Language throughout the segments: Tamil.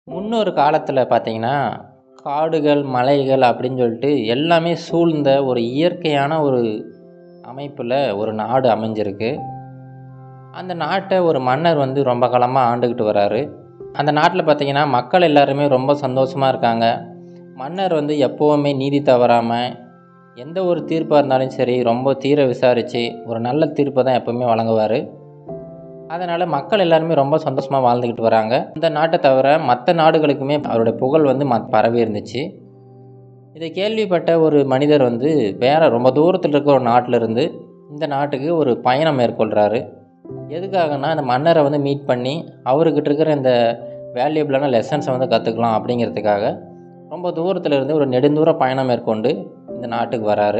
முன்னொரு காலத்தில் பார்த்தீங்கன்னா காடுகள் மலைகள் அப்படின்னு சொல்லிட்டு எல்லாமே சூழ்ந்த ஒரு இயற்கையான ஒரு அமைப்பில் ஒரு நாடு அமைஞ்சிருக்கு அந்த நாட்டை ஒரு மன்னர் வந்து ரொம்ப காலமாக ஆண்டுக்கிட்டு வராரு அந்த நாட்டில் பார்த்தீங்கன்னா மக்கள் எல்லாருமே ரொம்ப சந்தோஷமாக இருக்காங்க மன்னர் வந்து எப்போவுமே நீதி தவறாமல் எந்த ஒரு தீர்ப்பாக இருந்தாலும் சரி ரொம்ப தீர விசாரித்து ஒரு நல்ல தீர்ப்பை தான் எப்போவுமே வழங்குவார் அதனால் மக்கள் எல்லாருமே ரொம்ப சந்தோஷமாக வாழ்ந்துக்கிட்டு வராங்க இந்த நாட்டை தவிர மற்ற நாடுகளுக்குமே அவருடைய புகழ் வந்து ம பரவி இருந்துச்சு இதை கேள்விப்பட்ட ஒரு மனிதர் வந்து வேறு ரொம்ப தூரத்தில் இருக்க ஒரு நாட்டிலிருந்து இந்த நாட்டுக்கு ஒரு பயணம் மேற்கொள்கிறாரு எதுக்காகனா அந்த மன்னரை வந்து மீட் பண்ணி அவர்கிட்ட இருக்கிற இந்த வேல்யூபிளான லெசன்ஸை வந்து கற்றுக்கலாம் அப்படிங்கிறதுக்காக ரொம்ப தூரத்தில் இருந்து ஒரு நெடுந்தூர பயணம் மேற்கொண்டு இந்த நாட்டுக்கு வராரு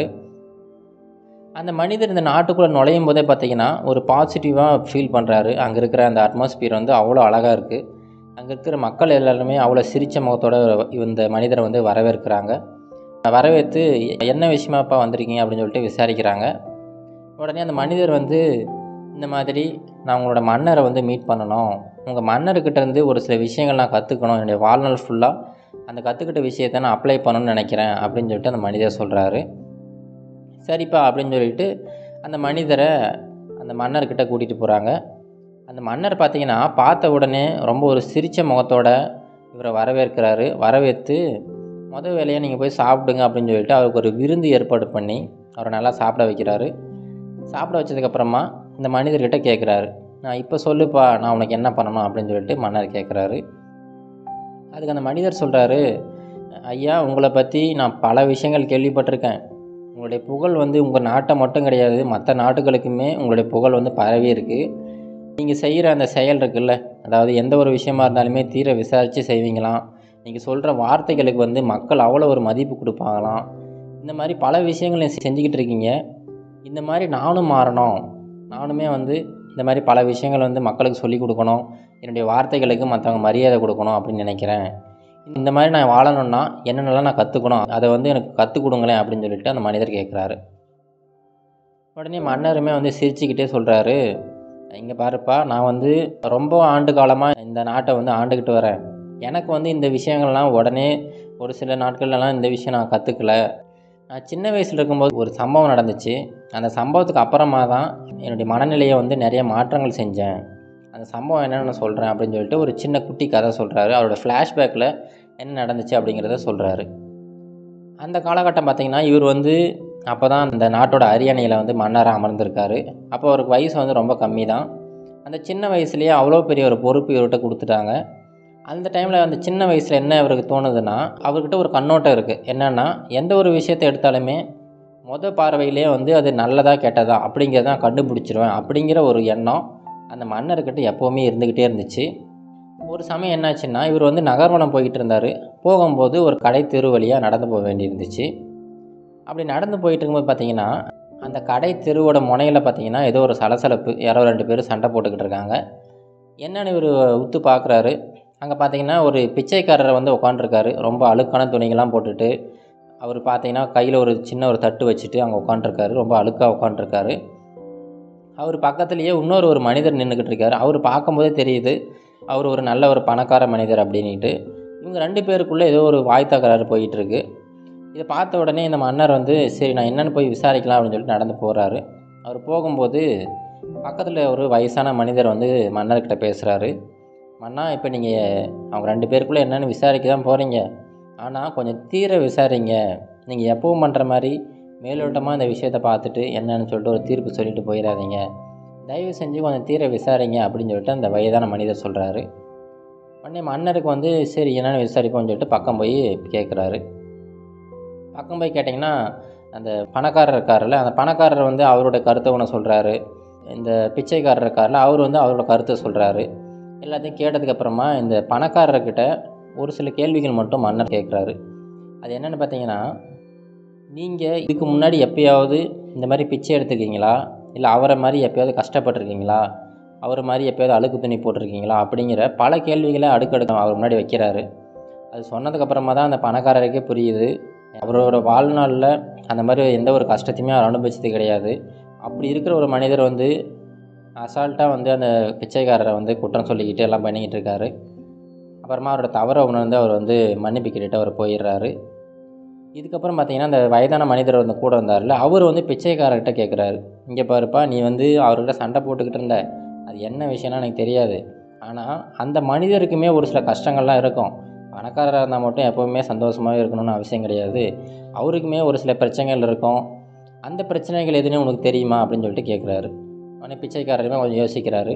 அந்த மனிதர் இந்த நாட்டுக்குள்ளே நுழையும் போதே பார்த்தீங்கன்னா ஒரு பாசிட்டிவாக ஃபீல் பண்ணுறாரு அங்கே இருக்கிற அந்த அட்மாஸ்பியர் வந்து அவ்வளோ அழகாக இருக்குது அங்கே இருக்கிற மக்கள் எல்லாருமே அவ்வளோ சிரித்த முகத்தோட இந்த மனிதரை வந்து வரவேற்கிறாங்க வரவேற்று என்ன விஷயமாப்பா வந்திருக்கீங்க அப்படின்னு சொல்லிட்டு விசாரிக்கிறாங்க உடனே அந்த மனிதர் வந்து இந்த மாதிரி நான் உங்களோட மன்னரை வந்து மீட் பண்ணணும் உங்கள் மன்னர்கிட்ட இருந்து ஒரு சில விஷயங்கள் நான் கற்றுக்கணும் என்னுடைய வாழ்நாள் ஃபுல்லாக அந்த கற்றுக்கிட்ட விஷயத்தை நான் அப்ளை பண்ணணும்னு நினைக்கிறேன் அப்படின்னு சொல்லிட்டு அந்த மனிதர் சொல்கிறாரு சரிப்பா அப்படின்னு சொல்லிட்டு அந்த மனிதரை அந்த மன்னர்கிட்ட கூட்டிகிட்டு போகிறாங்க அந்த மன்னர் பார்த்தீங்கன்னா பார்த்த உடனே ரொம்ப ஒரு சிரித்த முகத்தோட இவரை வரவேற்கிறாரு வரவேற்று மொதல் வேலையாக நீங்கள் போய் சாப்பிடுங்க அப்படின்னு சொல்லிட்டு அவருக்கு ஒரு விருந்து ஏற்பாடு பண்ணி அவரை நல்லா சாப்பிட வைக்கிறாரு சாப்பிட வச்சதுக்கப்புறமா இந்த மனிதர்கிட்ட கேட்குறாரு நான் இப்போ சொல்லுப்பா நான் உனக்கு என்ன பண்ணணும் அப்படின்னு சொல்லிட்டு மன்னர் கேட்குறாரு அதுக்கு அந்த மனிதர் சொல்கிறாரு ஐயா உங்களை பற்றி நான் பல விஷயங்கள் கேள்விப்பட்டிருக்கேன் உங்களுடைய புகழ் வந்து உங்கள் நாட்டை மட்டும் கிடையாது மற்ற நாட்டுகளுக்குமே உங்களுடைய புகழ் வந்து பரவி இருக்குது நீங்கள் செய்கிற அந்த செயல் இருக்குல்ல அதாவது எந்த ஒரு விஷயமா இருந்தாலுமே தீர விசாரித்து செய்வீங்களாம் நீங்கள் சொல்கிற வார்த்தைகளுக்கு வந்து மக்கள் அவ்வளோ ஒரு மதிப்பு கொடுப்பாங்களாம் இந்த மாதிரி பல விஷயங்கள் நீ செஞ்சுக்கிட்டு இருக்கீங்க இந்த மாதிரி நானும் மாறணும் நானுமே வந்து இந்த மாதிரி பல விஷயங்கள் வந்து மக்களுக்கு சொல்லிக் கொடுக்கணும் என்னுடைய வார்த்தைகளுக்கு மற்றவங்க மரியாதை கொடுக்கணும் அப்படின்னு நினைக்கிறேன் இந்த மாதிரி நான் வாழணும்னா என்னென்னலாம் நான் கற்றுக்கணும் அதை வந்து எனக்கு கற்றுக் கொடுங்களேன் அப்படின்னு சொல்லிட்டு அந்த மனிதர் கேட்குறாரு உடனே மன்னருமே வந்து சிரிச்சுக்கிட்டே சொல்கிறாரு இங்கே பாருப்பா நான் வந்து ரொம்ப ஆண்டு காலமாக இந்த நாட்டை வந்து ஆண்டுக்கிட்டு வரேன் எனக்கு வந்து இந்த விஷயங்கள்லாம் உடனே ஒரு சில நாட்கள்லாம் இந்த விஷயம் நான் கற்றுக்கல நான் சின்ன வயசில் இருக்கும்போது ஒரு சம்பவம் நடந்துச்சு அந்த சம்பவத்துக்கு அப்புறமா தான் என்னுடைய மனநிலையை வந்து நிறைய மாற்றங்கள் செஞ்சேன் அந்த சம்பவம் என்னென்னு நான் சொல்கிறேன் அப்படின்னு சொல்லிட்டு ஒரு சின்ன குட்டி கதை சொல்கிறாரு அவரோட ஃப்ளாஷ்பேக்கில் என்ன நடந்துச்சு அப்படிங்கிறத சொல்கிறாரு அந்த காலகட்டம் பார்த்திங்கன்னா இவர் வந்து அப்போ தான் அந்த நாட்டோட அரியணையில் வந்து மன்னராக அமர்ந்திருக்காரு அப்போ அவருக்கு வயசு வந்து ரொம்ப கம்மி தான் அந்த சின்ன வயசுலேயே அவ்வளோ பெரிய ஒரு பொறுப்பு இவர்கிட்ட கொடுத்துட்டாங்க அந்த டைமில் அந்த சின்ன வயசில் என்ன இவருக்கு தோணுதுன்னா அவர்கிட்ட ஒரு கண்ணோட்டம் இருக்குது என்னென்னா எந்த ஒரு விஷயத்தை எடுத்தாலுமே மொத பார்வையிலே வந்து அது நல்லதா கெட்டதா அப்படிங்கிறத நான் கண்டுபிடிச்சிருவேன் அப்படிங்கிற ஒரு எண்ணம் அந்த மன்னர்கிட்ட எப்போவுமே இருந்துக்கிட்டே இருந்துச்சு ஒரு சமயம் என்னாச்சுன்னா இவர் வந்து நகர்வனம் போய்கிட்டு இருந்தார் போகும்போது ஒரு கடை தெரு வழியாக நடந்து போக வேண்டியிருந்துச்சு அப்படி நடந்து போயிட்டு இருக்கும்போது பார்த்தீங்கன்னா அந்த கடை தெருவோட முனையில் பார்த்தீங்கன்னா ஏதோ ஒரு சலசலப்பு யாரோ ரெண்டு பேரும் சண்டை போட்டுக்கிட்டு இருக்காங்க என்னென்னு இவர் உத்து பார்க்குறாரு அங்கே பார்த்தீங்கன்னா ஒரு பிச்சைக்காரர் வந்து உட்காண்ட்ருக்காரு ரொம்ப அழுக்கான துணிகள்லாம் போட்டுட்டு அவர் பார்த்தீங்கன்னா கையில் ஒரு சின்ன ஒரு தட்டு வச்சுட்டு அங்கே உட்காண்ட்ருக்காரு ரொம்ப அழுக்காக உட்காண்ட்ருக்காரு அவர் பக்கத்துலேயே இன்னொரு ஒரு மனிதர் நின்றுக்கிட்டு இருக்காரு அவர் பார்க்கும்போதே தெரியுது அவர் ஒரு நல்ல ஒரு பணக்கார மனிதர் அப்படின்ட்டு இவங்க ரெண்டு பேருக்குள்ளே ஏதோ ஒரு வாய் தகராறு போயிட்டு இருக்கு இதை பார்த்த உடனே இந்த மன்னர் வந்து சரி நான் என்னென்னு போய் விசாரிக்கலாம் அப்படின்னு சொல்லிட்டு நடந்து போகிறாரு அவர் போகும்போது பக்கத்தில் ஒரு வயசான மனிதர் வந்து மன்னர்கிட்ட பேசுகிறாரு மன்னா இப்போ நீங்கள் அவங்க ரெண்டு பேருக்குள்ளே என்னென்னு விசாரிக்க தான் போகிறீங்க ஆனால் கொஞ்சம் தீர விசாரிங்க நீங்கள் எப்பவும் பண்ணுற மாதிரி மேலோட்டமாக இந்த விஷயத்தை பார்த்துட்டு என்னன்னு சொல்லிட்டு ஒரு தீர்ப்பு சொல்லிட்டு போயிடாதீங்க தயவு செஞ்சு கொஞ்சம் தீர விசாரிங்க அப்படின்னு சொல்லிட்டு அந்த வயதான மனிதர் சொல்கிறாரு உடனே மன்னருக்கு வந்து சரி என்னென்னு விசாரிப்போம்னு சொல்லிட்டு பக்கம் போய் கேட்குறாரு பக்கம் போய் கேட்டிங்கன்னா அந்த பணக்காரர் இருக்கார்ல அந்த பணக்காரர் வந்து அவரோட கருத்தை ஒன்று சொல்கிறாரு இந்த பிச்சைக்காரர் இருக்கார்ல அவர் வந்து அவரோட கருத்தை சொல்கிறாரு எல்லாத்தையும் கேட்டதுக்கப்புறமா இந்த பணக்காரர்கிட்ட ஒரு சில கேள்விகள் மட்டும் மன்னர் கேட்குறாரு அது என்னென்னு பார்த்தீங்கன்னா நீங்கள் இதுக்கு முன்னாடி எப்பயாவது இந்த மாதிரி பிச்சை எடுத்துருக்கீங்களா இல்லை அவரை மாதிரி எப்பயாவது கஷ்டப்பட்டிருக்கீங்களா அவர் மாதிரி எப்பயாவது அழுக்கு துணி போட்டிருக்கீங்களா அப்படிங்கிற பல கேள்விகளை அடுக்கடுக்க அவர் முன்னாடி வைக்கிறாரு அது சொன்னதுக்கப்புறமா தான் அந்த பணக்காரருக்கே புரியுது அவரோட வாழ்நாளில் அந்த மாதிரி எந்த ஒரு கஷ்டத்தையுமே அவர் அனுபவிச்சது கிடையாது அப்படி இருக்கிற ஒரு மனிதர் வந்து அசால்ட்டாக வந்து அந்த பிச்சைக்காரரை வந்து குற்றம் சொல்லிக்கிட்டு எல்லாம் பண்ணிக்கிட்டு இருக்காரு அப்புறமா அவரோட தவறை உணர்ந்து அவர் வந்து மன்னிப்பு கேட்டுட்டு அவர் போயிடுறாரு இதுக்கப்புறம் பார்த்தீங்கன்னா அந்த வயதான மனிதர் வந்து கூட வந்தார்ல அவர் வந்து பிச்சைக்காரர்கிட்ட கேட்குறாரு இங்கே பாருப்பா நீ வந்து அவர்கிட்ட சண்டை போட்டுக்கிட்டு இருந்த அது என்ன விஷயம்னா எனக்கு தெரியாது ஆனால் அந்த மனிதருக்குமே ஒரு சில கஷ்டங்கள்லாம் இருக்கும் பணக்காரராக இருந்தால் மட்டும் எப்போவுமே சந்தோஷமாகவே இருக்கணும்னு அவசியம் கிடையாது அவருக்குமே ஒரு சில பிரச்சனைகள் இருக்கும் அந்த பிரச்சனைகள் எதுன்னு உனக்கு தெரியுமா அப்படின்னு சொல்லிட்டு கேட்குறாரு உடனே பிச்சைக்காரருமே கொஞ்சம் யோசிக்கிறாரு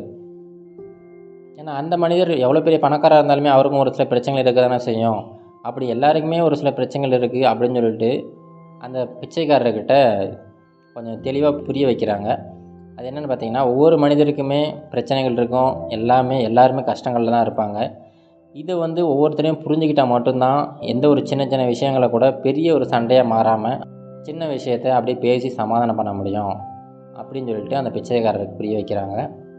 ஏன்னா அந்த மனிதர் எவ்வளோ பெரிய பணக்காரராக இருந்தாலுமே அவருக்கும் ஒரு சில பிரச்சனைகள் இருக்க தானே செய்யும் அப்படி எல்லாருக்குமே ஒரு சில பிரச்சனைகள் இருக்குது அப்படின்னு சொல்லிட்டு அந்த பிச்சைக்காரர்கிட்ட கொஞ்சம் தெளிவாக புரிய வைக்கிறாங்க அது என்னென்னு பார்த்தீங்கன்னா ஒவ்வொரு மனிதருக்குமே பிரச்சனைகள் இருக்கும் எல்லாமே எல்லாருமே கஷ்டங்களில் தான் இருப்பாங்க இதை வந்து ஒவ்வொருத்தரையும் புரிஞ்சுக்கிட்டால் மட்டும்தான் எந்த ஒரு சின்ன சின்ன விஷயங்களை கூட பெரிய ஒரு சண்டையாக மாறாமல் சின்ன விஷயத்தை அப்படியே பேசி சமாதானம் பண்ண முடியும் அப்படின்னு சொல்லிட்டு அந்த பிச்சைக்காரருக்கு புரிய வைக்கிறாங்க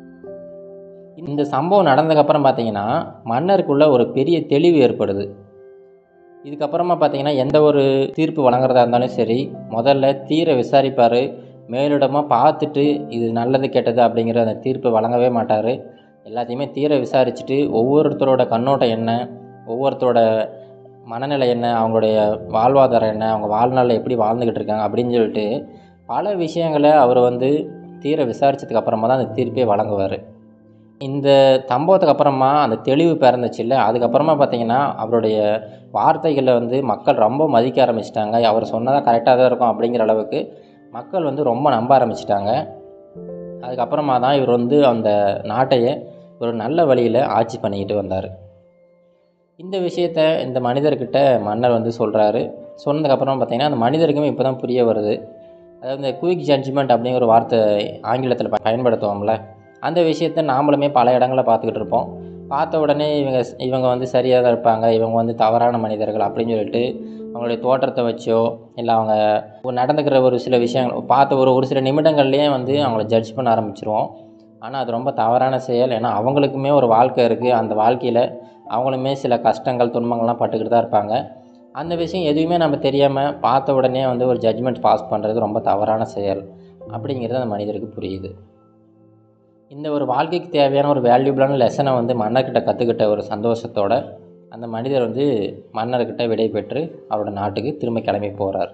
இந்த சம்பவம் நடந்ததுக்கப்புறம் பார்த்தீங்கன்னா மன்னருக்குள்ள ஒரு பெரிய தெளிவு ஏற்படுது இதுக்கப்புறமா பார்த்தீங்கன்னா எந்த ஒரு தீர்ப்பு வழங்குறதா இருந்தாலும் சரி முதல்ல தீர விசாரிப்பார் மேலிடமாக பார்த்துட்டு இது நல்லது கெட்டது அப்படிங்கிற அந்த தீர்ப்பு வழங்கவே மாட்டார் எல்லாத்தையுமே தீர விசாரிச்சுட்டு ஒவ்வொருத்தரோட கண்ணோட்டம் என்ன ஒவ்வொருத்தரோட மனநிலை என்ன அவங்களுடைய வாழ்வாதாரம் என்ன அவங்க வாழ்நாளில் எப்படி வாழ்ந்துக்கிட்டு இருக்காங்க அப்படின்னு சொல்லிட்டு பல விஷயங்களை அவர் வந்து தீர விசாரித்ததுக்கு அப்புறமா தான் அந்த தீர்ப்பே வழங்குவார் இந்த சம்பவத்துக்கு அப்புறமா அந்த தெளிவு பிறந்துச்சுல்ல அதுக்கப்புறமா பார்த்தீங்கன்னா அவருடைய வார்த்தைகளை வந்து மக்கள் ரொம்ப மதிக்க ஆரம்பிச்சிட்டாங்க அவர் சொன்னதாக கரெக்டாக தான் இருக்கும் அப்படிங்கிற அளவுக்கு மக்கள் வந்து ரொம்ப நம்ப ஆரம்பிச்சிட்டாங்க அதுக்கப்புறமா தான் இவர் வந்து அந்த நாட்டையே ஒரு நல்ல வழியில் ஆட்சி பண்ணிக்கிட்டு வந்தார் இந்த விஷயத்த இந்த மனிதர்கிட்ட மன்னர் வந்து சொல்கிறாரு சொன்னதுக்கப்புறம் பார்த்தீங்கன்னா அந்த மனிதருக்குமே இப்போ தான் புரிய வருது அதாவது இந்த குயிக் ஜட்ஜ்மெண்ட் அப்படிங்கிற ஒரு வார்த்தை ஆங்கிலத்தில் பயன்படுத்துவோம்ல அந்த விஷயத்த நாமளுமே பல இடங்களில் பார்த்துக்கிட்டு இருப்போம் பார்த்த உடனே இவங்க இவங்க வந்து சரியாக தான் இருப்பாங்க இவங்க வந்து தவறான மனிதர்கள் அப்படின்னு சொல்லிட்டு அவங்களுடைய தோற்றத்தை வச்சோ இல்லை அவங்க நடந்துக்கிற ஒரு சில விஷயங்கள் பார்த்த ஒரு ஒரு சில நிமிடங்கள்லேயே வந்து அவங்கள ஜட்ஜ் பண்ண ஆரம்பிச்சிருவோம் ஆனால் அது ரொம்ப தவறான செயல் ஏன்னா அவங்களுக்குமே ஒரு வாழ்க்கை இருக்குது அந்த வாழ்க்கையில் அவங்களுமே சில கஷ்டங்கள் துன்பங்கள்லாம் பட்டுக்கிட்டு தான் இருப்பாங்க அந்த விஷயம் எதுவுமே நம்ம தெரியாமல் பார்த்த உடனே வந்து ஒரு ஜட்ஜ்மெண்ட் பாஸ் பண்ணுறது ரொம்ப தவறான செயல் அப்படிங்கிறது அந்த மனிதருக்கு புரியுது இந்த ஒரு வாழ்க்கைக்கு தேவையான ஒரு வேல்யூபிளான லெசனை வந்து மன்னர்கிட்ட கற்றுக்கிட்ட ஒரு சந்தோஷத்தோட அந்த மனிதர் வந்து மன்னர்கிட்ட விடை பெற்று அவரோட நாட்டுக்கு திரும்ப கிளம்பி போகிறார்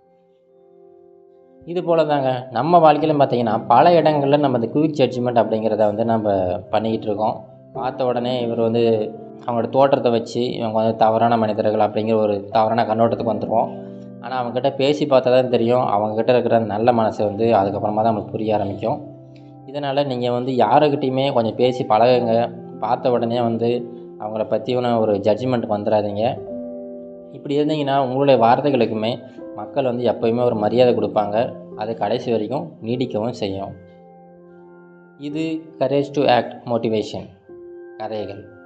இது போல தாங்க நம்ம வாழ்க்கையிலும் பார்த்தீங்கன்னா பல இடங்களில் நம்ம இந்த குயிக் ஜட்ஜ்மெண்ட் அப்படிங்கிறத வந்து நம்ம பண்ணிக்கிட்டு இருக்கோம் பார்த்த உடனே இவர் வந்து அவங்களோட தோற்றத்தை வச்சு இவங்க வந்து தவறான மனிதர்கள் அப்படிங்கிற ஒரு தவறான கண்ணோட்டத்துக்கு வந்துடுவோம் ஆனால் அவங்கக்கிட்ட பேசி பார்த்தா தான் தெரியும் அவங்கக்கிட்ட இருக்கிற அந்த நல்ல மனசு வந்து அதுக்கப்புறமா தான் நமக்கு புரிய ஆரம்பிக்கும் இதனால் நீங்கள் வந்து யாருக்கிட்டையுமே கொஞ்சம் பேசி பழகுங்க பார்த்த உடனே வந்து அவங்கள பற்றின ஒரு ஜட்ஜ்மெண்ட்டுக்கு வந்துடாதீங்க இப்படி இருந்தீங்கன்னா உங்களுடைய வார்த்தைகளுக்குமே மக்கள் வந்து எப்போயுமே ஒரு மரியாதை கொடுப்பாங்க அது கடைசி வரைக்கும் நீடிக்கவும் செய்யும் இது கரேஜ் டு ஆக்ட் மோட்டிவேஷன் கதைகள்